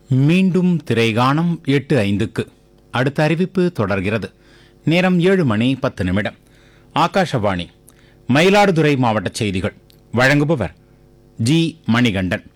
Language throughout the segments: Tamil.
மீண்டும் திரைகாணம் எட்டு ஐந்துக்கு அடுத்த அறிவிப்பு தொடர்கிறது நேரம் ஏழு மணி பத்து நிமிடம் ஆகாஷவாணி மயிலாடுதுறை மாவட்ட செய்திகள் வழங்குபவர் ஜி மணிகண்டன்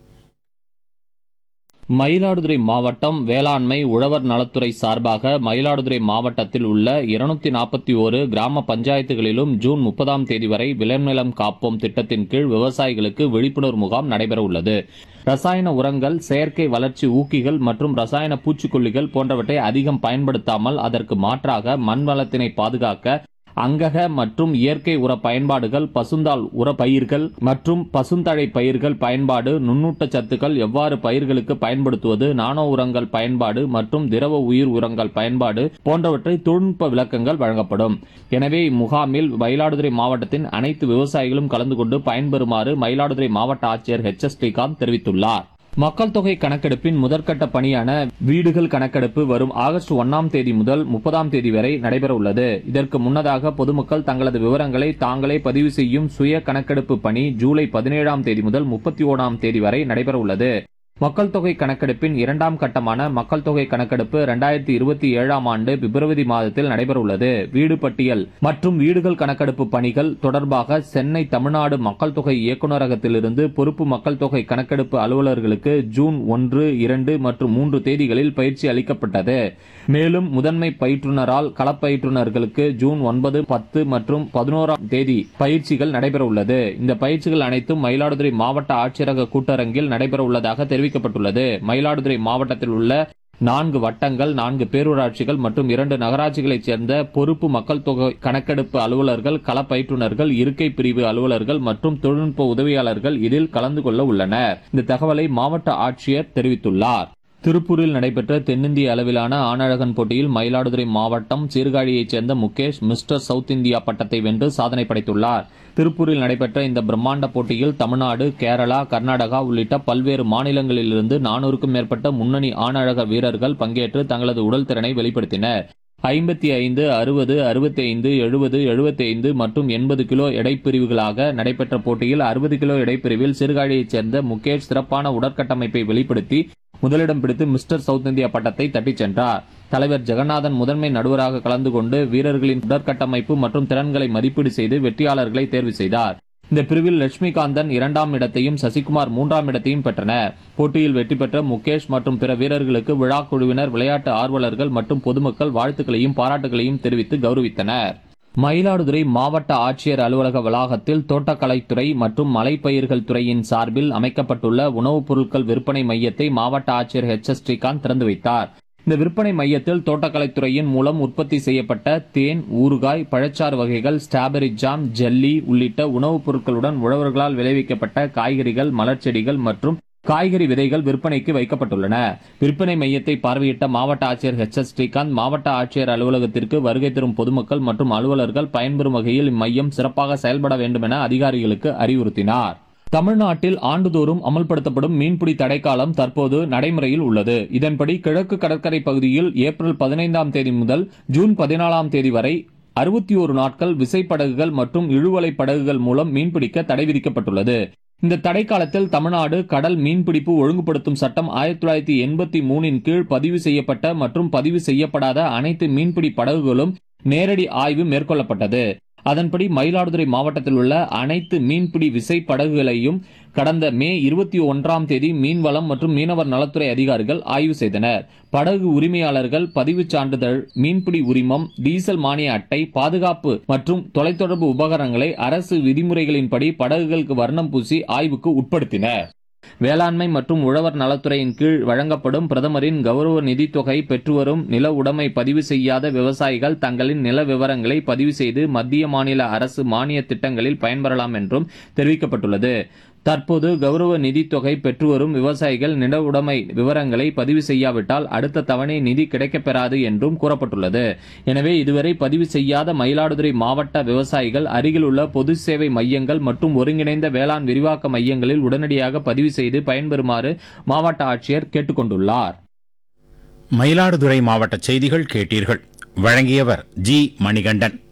மயிலாடுதுறை மாவட்டம் வேளாண்மை உழவர் நலத்துறை சார்பாக மயிலாடுதுறை மாவட்டத்தில் உள்ள இருநூத்தி நாற்பத்தி ஒரு கிராம பஞ்சாயத்துகளிலும் ஜூன் முப்பதாம் தேதி வரை விளைநிலம் காப்போம் திட்டத்தின் கீழ் விவசாயிகளுக்கு விழிப்புணர்வு முகாம் நடைபெற உள்ளது ரசாயன உரங்கள் செயற்கை வளர்ச்சி ஊக்கிகள் மற்றும் ரசாயன பூச்சிக்கொல்லிகள் போன்றவற்றை அதிகம் பயன்படுத்தாமல் அதற்கு மாற்றாக மண் வளத்தினை பாதுகாக்க அங்கக மற்றும் இயற்கை உர பயன்பாடுகள் பசுந்தாள் உர பயிர்கள் மற்றும் பசுந்தழை பயிர்கள் பயன்பாடு நுண்ணூட்ட சத்துக்கள் எவ்வாறு பயிர்களுக்கு பயன்படுத்துவது நானோ உரங்கள் பயன்பாடு மற்றும் திரவ உயிர் உரங்கள் பயன்பாடு போன்றவற்றை தொழில்நுட்ப விளக்கங்கள் வழங்கப்படும் எனவே இம்முகாமில் மயிலாடுதுறை மாவட்டத்தின் அனைத்து விவசாயிகளும் கலந்து கொண்டு பயன்பெறுமாறு மயிலாடுதுறை மாவட்ட ஆட்சியர் ஹெச் எஸ் ஸ்ரீகாந்த் தெரிவித்துள்ளார் மக்கள் தொகை கணக்கெடுப்பின் முதற்கட்ட பணியான வீடுகள் கணக்கெடுப்பு வரும் ஆகஸ்ட் ஒன்னாம் தேதி முதல் முப்பதாம் தேதி வரை நடைபெற உள்ளது இதற்கு முன்னதாக பொதுமக்கள் தங்களது விவரங்களை தாங்களே பதிவு செய்யும் சுய கணக்கெடுப்பு பணி ஜூலை பதினேழாம் தேதி முதல் முப்பத்தி ஓராம் தேதி வரை நடைபெற உள்ளது மக்கள் தொகை கணக்கெடுப்பின் இரண்டாம் கட்டமான மக்கள் தொகை கணக்கெடுப்பு இரண்டாயிரத்தி இருபத்தி ஏழாம் ஆண்டு பிப்ரவரி மாதத்தில் நடைபெறவுள்ளது வீடு பட்டியல் மற்றும் வீடுகள் கணக்கெடுப்பு பணிகள் தொடர்பாக சென்னை தமிழ்நாடு மக்கள் தொகை இயக்குநரகத்திலிருந்து பொறுப்பு மக்கள் தொகை கணக்கெடுப்பு அலுவலர்களுக்கு ஜூன் ஒன்று இரண்டு மற்றும் மூன்று தேதிகளில் பயிற்சி அளிக்கப்பட்டது மேலும் முதன்மை பயிற்றுனரால் களப்பயிற்றுனர்களுக்கு ஜூன் ஒன்பது பத்து மற்றும் பதினோராம் தேதி பயிற்சிகள் நடைபெற உள்ளது இந்த பயிற்சிகள் அனைத்தும் மயிலாடுதுறை மாவட்ட ஆட்சியரக கூட்டரங்கில் நடைபெற உள்ளதாக தெரிவிக்கப்பட்டுள்ளது மயிலாடுதுறை மாவட்டத்தில் உள்ள நான்கு வட்டங்கள் நான்கு பேரூராட்சிகள் மற்றும் இரண்டு நகராட்சிகளைச் சேர்ந்த பொறுப்பு மக்கள் தொகை கணக்கெடுப்பு அலுவலர்கள் களப்பயிற்றுனர்கள் இருக்கை பிரிவு அலுவலர்கள் மற்றும் தொழில்நுட்ப உதவியாளர்கள் இதில் கலந்து கொள்ள உள்ளனர் இந்த தகவலை மாவட்ட ஆட்சியர் தெரிவித்துள்ளார் திருப்பூரில் நடைபெற்ற தென்னிந்திய அளவிலான ஆணழகன் போட்டியில் மயிலாடுதுறை மாவட்டம் சீர்காழியைச் சேர்ந்த முகேஷ் மிஸ்டர் சவுத் இந்தியா பட்டத்தை வென்று சாதனை படைத்துள்ளார் திருப்பூரில் நடைபெற்ற இந்த பிரம்மாண்ட போட்டியில் தமிழ்நாடு கேரளா கர்நாடகா உள்ளிட்ட பல்வேறு மாநிலங்களிலிருந்து நானூறுக்கும் மேற்பட்ட முன்னணி ஆணழக வீரர்கள் பங்கேற்று தங்களது உடல் திறனை வெளிப்படுத்தினர் ஐம்பத்தி ஐந்து அறுபது அறுபத்தி ஐந்து எழுபது எழுபத்தி ஐந்து மற்றும் எண்பது கிலோ எடைப்பிரிவுகளாக நடைபெற்ற போட்டியில் அறுபது கிலோ எடைப்பிரிவில் சீர்காழியைச் சேர்ந்த முகேஷ் சிறப்பான உடற்கட்டமைப்பை வெளிப்படுத்தி முதலிடம் பிடித்து மிஸ்டர் சவுத் இந்தியா பட்டத்தை தட்டிச் சென்றார் தலைவர் ஜெகநாதன் முதன்மை நடுவராக கலந்து கொண்டு வீரர்களின் உடற்கட்டமைப்பு மற்றும் திறன்களை மதிப்பீடு செய்து வெற்றியாளர்களை தேர்வு செய்தார் இந்த பிரிவில் லட்சுமிகாந்தன் இரண்டாம் இடத்தையும் சசிகுமார் மூன்றாம் இடத்தையும் பெற்றனர் போட்டியில் வெற்றி பெற்ற முகேஷ் மற்றும் பிற வீரர்களுக்கு விழா குழுவினர் விளையாட்டு ஆர்வலர்கள் மற்றும் பொதுமக்கள் வாழ்த்துக்களையும் பாராட்டுகளையும் தெரிவித்து கௌரவித்தனர் மயிலாடுதுறை மாவட்ட ஆட்சியர் அலுவலக வளாகத்தில் தோட்டக்கலைத்துறை மற்றும் மலைப்பயிர்கள் துறையின் சார்பில் அமைக்கப்பட்டுள்ள உணவுப் பொருட்கள் விற்பனை மையத்தை மாவட்ட ஆட்சியர் ஹெச் எஸ் ஸ்ரீகாந்த் திறந்து வைத்தார் இந்த விற்பனை மையத்தில் தோட்டக்கலைத்துறையின் மூலம் உற்பத்தி செய்யப்பட்ட தேன் ஊறுகாய் பழச்சாறு வகைகள் ஸ்ட்ராபெரி ஜாம் ஜெல்லி உள்ளிட்ட உணவுப் பொருட்களுடன் உழவர்களால் விளைவிக்கப்பட்ட காய்கறிகள் மலர்ச்செடிகள் மற்றும் காய்கறி விதைகள் விற்பனைக்கு வைக்கப்பட்டுள்ளன விற்பனை மையத்தை பார்வையிட்ட மாவட்ட ஆட்சியர் ஹெச் எஸ் ஸ்ரீகாந்த் மாவட்ட ஆட்சியர் அலுவலகத்திற்கு வருகை தரும் பொதுமக்கள் மற்றும் அலுவலர்கள் பயன்பெறும் வகையில் இம்மையம் சிறப்பாக செயல்பட வேண்டும் என அதிகாரிகளுக்கு அறிவுறுத்தினார் தமிழ்நாட்டில் ஆண்டுதோறும் அமல்படுத்தப்படும் மீன்பிடி தடைக்காலம் தற்போது நடைமுறையில் உள்ளது இதன்படி கிழக்கு கடற்கரை பகுதியில் ஏப்ரல் பதினைந்தாம் தேதி முதல் ஜூன் பதினாலாம் தேதி வரை அறுபத்தி ஒரு நாட்கள் விசைப்படகுகள் மற்றும் இழுவலை படகுகள் மூலம் மீன்பிடிக்க தடை விதிக்கப்பட்டுள்ளது இந்த தடைக்காலத்தில் தமிழ்நாடு கடல் மீன்பிடிப்பு ஒழுங்குபடுத்தும் சட்டம் ஆயிரத்தி தொள்ளாயிரத்தி எண்பத்தி மூணின் கீழ் பதிவு செய்யப்பட்ட மற்றும் பதிவு செய்யப்படாத அனைத்து மீன்பிடி படகுகளும் நேரடி ஆய்வு மேற்கொள்ளப்பட்டது அதன்படி மயிலாடுதுறை மாவட்டத்தில் உள்ள அனைத்து மீன்பிடி விசை படகுகளையும் கடந்த மே இருபத்தி ஒன்றாம் தேதி மீன்வளம் மற்றும் மீனவர் நலத்துறை அதிகாரிகள் ஆய்வு செய்தனர் படகு உரிமையாளர்கள் பதிவுச் சான்றிதழ் மீன்பிடி உரிமம் டீசல் மானிய அட்டை பாதுகாப்பு மற்றும் தொலைத்தொடர்பு உபகரணங்களை அரசு விதிமுறைகளின்படி படகுகளுக்கு வர்ணம் பூசி ஆய்வுக்கு உட்படுத்தினர் வேளாண்மை மற்றும் உழவர் நலத்துறையின் கீழ் வழங்கப்படும் பிரதமரின் கௌரவ நிதித் தொகை பெற்று வரும் நில உடைமை பதிவு செய்யாத விவசாயிகள் தங்களின் நில விவரங்களை பதிவு செய்து மத்திய மாநில அரசு மானிய திட்டங்களில் பயன்பெறலாம் என்றும் தெரிவிக்கப்பட்டுள்ளது தற்போது கௌரவ நிதித் தொகை பெற்று வரும் விவசாயிகள் நில உடைமை விவரங்களை பதிவு செய்யாவிட்டால் அடுத்த தவணை நிதி கிடைக்கப்பெறாது என்றும் கூறப்பட்டுள்ளது எனவே இதுவரை பதிவு செய்யாத மயிலாடுதுறை மாவட்ட விவசாயிகள் அருகில் உள்ள பொது சேவை மையங்கள் மற்றும் ஒருங்கிணைந்த வேளாண் விரிவாக்க மையங்களில் உடனடியாக பதிவு செய்து பயன்பெறுமாறு மாவட்ட ஆட்சியர் கேட்டுக் கொண்டுள்ளார் மயிலாடுதுறை மாவட்ட செய்திகள் கேட்டீர்கள் வழங்கியவர் ஜி மணிகண்டன்